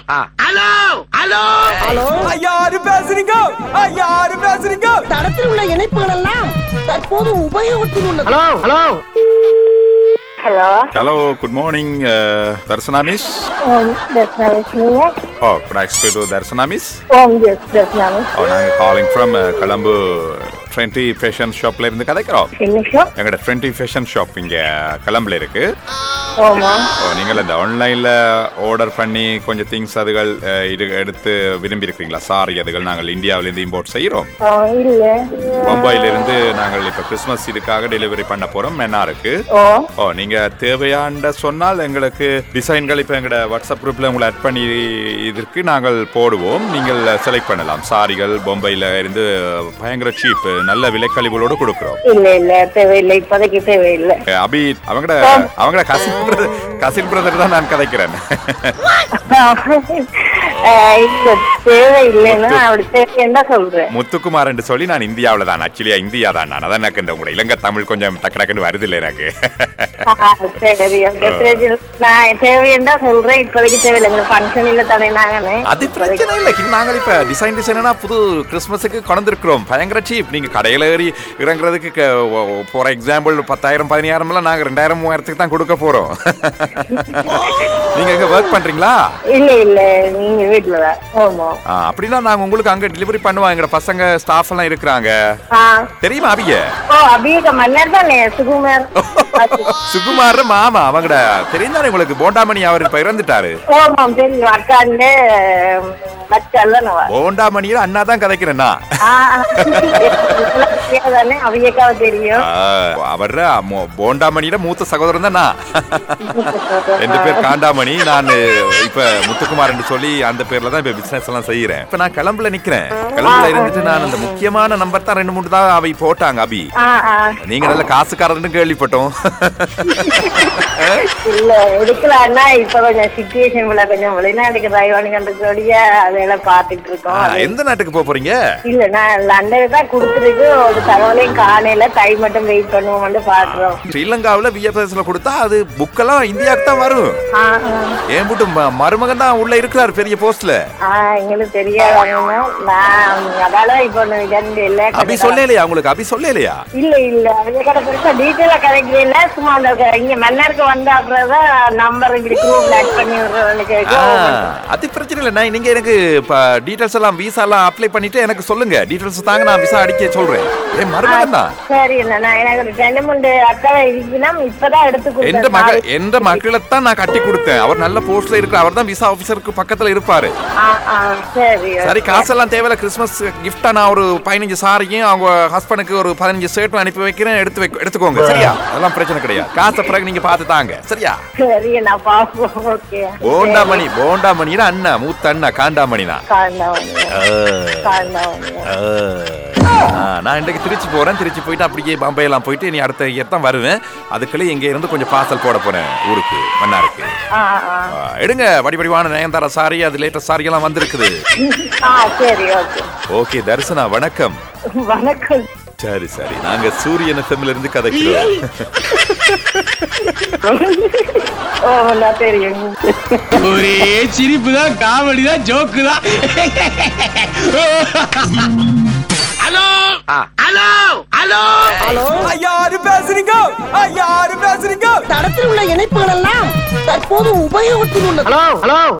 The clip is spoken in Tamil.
ஹலோ ஹலோ ஹலோ யாரு பேசுறீங்க யாரு பேசுறீங்க தடத்தில் உள்ள இணைப்புகள் எல்லாம் தற்போது உபயோகத்தில் உள்ளது hello hello hello Hello, good morning, uh, Darsana Miss. Darsana Miss நீங்க Oh, could I speak to Darsana Miss? ஓம் எஸ் தர்ஷனாமிஸ் Oh, நாங்கள் calling from Colombo trendy fashion ஷாப்ல இருந்து கதைக்கிறோம் என்ன ஷாப் எங்களோட ட்ரெண்ட்டி ஃபேஷன் ஷாப் இங்க கலம்புல இருக்கு ஓமா ஓ, நீங்கள் இந்த ஆன்லைன்ல ஆர்டர் பண்ணி கொஞ்சம் திங்ஸ் அதுகள் அஹ், இது எடுத்து விரும்பி இருக்கிறீங்களா சாரி அதுகள் நாங்கள் இந்தியாவிலேருந்து இம்போர்ட் செய்கிறோம் ஆ, இல்ல மும்பையில இருந்து நாங்கள் இப்ப கிறிஸ்மஸ் இதுக்காக டெலிவரி பண்ண போறோம் மென்னாருக்கு ஓ ஓ நீங்க தேவையான சொன்னால் எங்களுக்கு டிசைன்கள் இப்ப எங்களோட வாட்ஸ்அப் குரூப்ல உங்களை ஆட் பண்ணி இதற்கு நாங்கள் போடுவோம் நீங்கள் செலக்ட் பண்ணலாம் சாரிகள் பொம்பையில இருந்து பயங்கர சீப் நல்ல விலைக்கழிவுகளோடு கொடுக்குறோம் இல்ல இல்ல தேவையில்லை இப்போதைக்கு தேவையில்லை அஹ் அபி அவங்களோட அவங்களோட கசின் பிரதர் கசின் பிரதர் தான் நான் கதைக்கிறேன் ஆ, இல்ல தேவையில்லைன்னா அப்படி தேவைன்னா சொல்றேன் முத்துக்குமார் என்று சொல்லி நான் இந்தியாவுல தான் ஆக்சுவலியா இந்தியா தான் நான் அதான் எனக்கு இந்த உங்களோட இலங்கை தமிழ் கொஞ்சம் டக்கு டக்குன்னு வருது இல்லை எனக்கு ஆ, சரி okay. சரி, நான் தேவைன்னா சொல்றேன் இப்போதைக்கு தேவையில்லை எங்களுக்கு ஃபங்க்ஷன் இல்ல தானே நாங்கன்னு அது பிரச்சனை இல்லை நாங்கள் இப்ப டிசைன் டிசைனா புது கிறிஸ்மஸுக்கு கொண்டிருக்கிறோம் பயங்கர சீப் நீங்க கடையில ஏறி இறங்குறதுக்கு ஃபார் எக்ஸாம்பிள் பத்தாயிரம் பதினாயிரம் எல்லாம் நாங்க ரெண்டாயிரம் மூவாயிரத்துக்கு தான் கொடுக்க போறோம் நீங்க எங்க ஒர்க் பண்றீங்களா இல்ல இல்ல நீங்க வீட்டுல தான் ஆமா ஆ, அப்படின்னா நாங்க உங்களுக்கு அங்க டெலிவரி பண்ணுவோம் எங்க பசங்க ஸ்டாஃப் எல்லாம் இருக்கிறாங்க ஆ தெரியுமா அபிய ஓ அபியக மன்னர் தானே சுகுமார் சுகுமார் மாமா அவங்கட தெரிந்தானே உங்களுக்கு போண்டாமணி அவர் இப்ப இறந்துட்டாரு ஓமாம் தெரியும் அக்காண்டு மச்சான் போண்டாமணியில அண்ணா தான் கதைக்கிறேன்னா தானே அவியக்காவை தெரியும் அவர் போண்டாமணியில மூத்த சகோதரன் தான் நான் ரெண்டு பேர் காண்டாமணி நான் இப்ப முத்துக்குமார் என்று சொல்லி அந்த பேர்ல தான் இப்ப பிசினஸ் எல்லாம் செய்யறேன் இப்ப நான் கிளம்புல நிக்கிறேன் கிளம்புல இருந்துட்டு நான் அந்த முக்கியமான நம்பர் தான் ரெண்டு மூணு தான் அவை போட்டாங்க அபி ஆ, ஆ. நீங்க நல்ல காசுக்காரன்னு கேள்விப்பட்டோம் இல்ல எடுக்கலாம்னா இப்ப கொஞ்சம் சுச்சுவேஷன் கொஞ்சம் வெளிநாட்டுக்கு டிரைவ் கண்டுக்கூடிய அதெல்லாம் பாத்துட்டு ஆ, இருக்கோம் எந்த நாட்டுக்கு போக போறீங்க இல்ல நான் லண்டனுக்கு தான் கொடுத்துருக்கு ஒரு தகவலையும் காணையில கை மட்டும் வெயிட் பண்ணுவோம்னு பாக்குறோம் ஸ்ரீலங்காவுல விஎஃப்எஸ்ல கொடுத்தா அது புக்கெல்லாம் இந்தியாவுக்கு தான் வரும் ஆ, ஆ. ஏன் போட்டு ம- மருமகன் தான் உள்ள இருக்கிறார் பெரிய போஸ்ட்ல ஆ, எங்களுக்கு தெரியாதாங்க நான் அதால இப்போ இரண்டு இல்ல அபி சொல்லலையா உங்களுக்கு அபி சொல்லலையா இல்ல இல்ல அவங்க கடை பெருசா டீட்டெயிலா கிடைக்கல சும்மா அந்த க- இங்க மன்னருக்கு வந்த அப்புறம் தான் நம்பர் இப்படி குரூப்ல ஆட் பண்ணி விடுறவனுக்கு ஆ, அது பிரச்சனை இல்லை நான் நீங்க எனக்கு டீடைல்ஸ் எல்லாம் விசா எல்லாம் அப்ளை பண்ணிட்டு எனக்கு சொல்லுங்க டீடைல்ஸ் தாங்க நான் விசா அடிக்க சொல்றேன் ஏன் மருமகன் தான் சரி என்ன நான் எனக்கு ஒரு ரெண்டு மூணு அக்கறை இருக்கணும் இப்பதான் எடுத்து எந்த கொடுத்தேன் மக நாலு- எந்த மகளை தான் நான் கட்டி கொடுத்தேன் அவர் நல்ல போஸ்ட்ல இருக்கிற அவர் தான் விசா ஆபீசருக்கு பக்கத்துல இருப்பாரு ஆ, ஆ, சரி சரி okay. காசெல்லாம் தேவையில்ல கிறிஸ்மஸ் கிஃப்டா நான் ஒரு பதினஞ்சு சாரியும் அவங்க ஹஸ்பண்டுக்கு ஒரு பதினஞ்சு ஷர்ட்டும் அனுப்பி வைக்கிறேன் எடுத்து வைக்க எடுத்துக்கோங்க சரியா அதெல்லாம் பிரச்சனை கிடையாது காசை பிறகு நீங்க பார்த்து தாங்க சரியா சரி நான் பாப்போம் ஓகே போண்டாமணி போண்டாமணினா அண்ணா மூத்த அண்ணா காண்டாமணி தான் காண்டாவணி காண்டாவணி நான் இன்றைக்கு திருச்சி போறேன் திருச்சி போயிட்டு அப்படியே பம்பை எல்லாம் போயிட்டு நீ அடுத்த இயர் தான் வருவேன் அதுக்குள்ள இங்க இருந்து கொஞ்சம் பார்சல் போட போறேன் ஊருக்கு மன்னாருக்கு ஆ ஆ ஆ, எடுங்க வடிவடிவான நயன்தாரா சாரி அது லேட்டஸ்ட் சாரி எல்லாம் வந்திருக்குது ஆ சரி ஓகே ஓகே தரிசனா வணக்கம் வணக்கம் சரி சரி நாங்க சூரியன் எஃப்எம்ல இருந்து கதைக்கிறோம் ஓ நான் தெரியும் ஒரே சிரிப்பு தான் காமெடி தான் ஜோக்கு தான் ஹலோ ஹலோ ஹலோ ஹலோ யாரு பேசுறீங்க யாரு பேசுறீங்க தடத்தில் உள்ள இணைப்புகள் எல்லாம் தற்போது உபயோகத்தில் உள்ளது ஹலோ ஹலோ